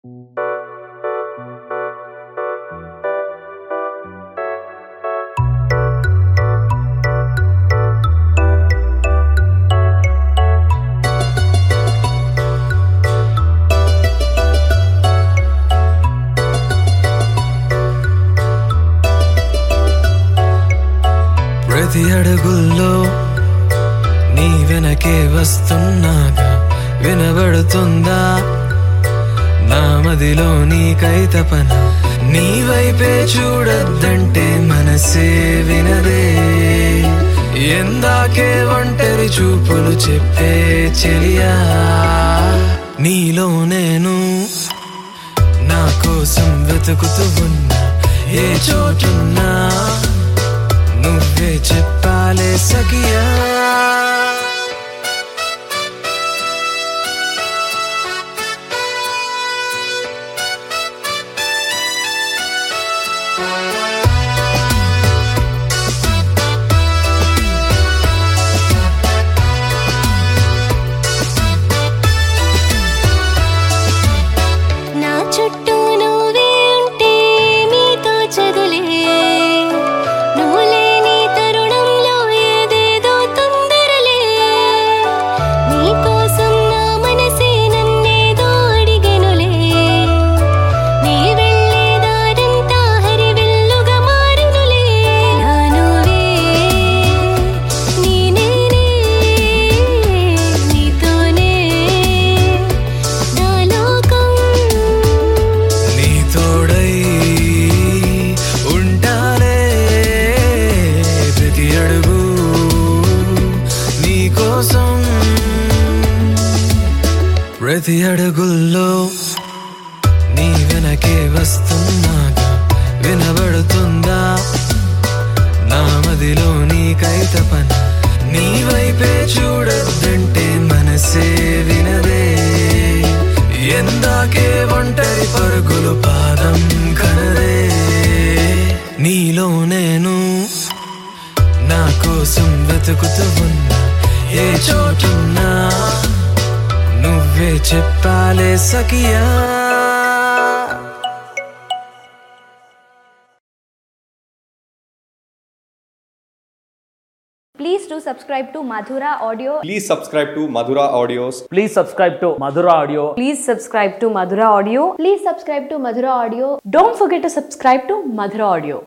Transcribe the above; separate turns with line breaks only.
ప్రతి అడుగుల్లో నీ వెనకే వస్తున్నాగా వినబడుతుందా నా మదిలో నీకై తపన నీ వైపే చూడొద్దంటే మనసే వినదే ఎందాకే ఒంటరి చూపులు చెప్పే చెలియా నీలో నేను నా కోసం వెతుకుతూ ఉన్నా ఏ చోటున్నా నువ్వే చెప్పాలే సఖియా
నా చుట్టూ నువ్వే ఉంటే మీతో చదులే నువ్వు లేని తరుణంలో ఏదేదో తొందరలే నీ కోసం నా మనసే నన్నేదో అడిగెనులే నీ వెళ్ళే దారంతా హరివెల్లుగా మారెనులే నా నువ్వే నీ నేనే నీతోనే నా లోకం
నీ తోడై ఉంటాలే ప్రతి అడుగు నీ కోసం ప్రతి అడుగుల్లో నీ వెనకే వస్తున్నాగా వినబడుతుందా నా మదిలో నీకై తపన నీ వైపే చూడొద్దంటే మనసే వినదే ఎందాకే ఒంటరి పరుగులు పాదం కనదే నీలో నేను నా కోసం వెతుకుతూ ఉన్నా ఏ చోటున్నా నువ్వే చెప్పాలే సఖియా
Please do subscribe to Madhura Audio.
Please subscribe to Madhura Audios.
Please subscribe to Madhura Audio.
Please subscribe to Madhura Audio. Please subscribe to Madhura Audio. Don't forget to subscribe to Madhura Audio.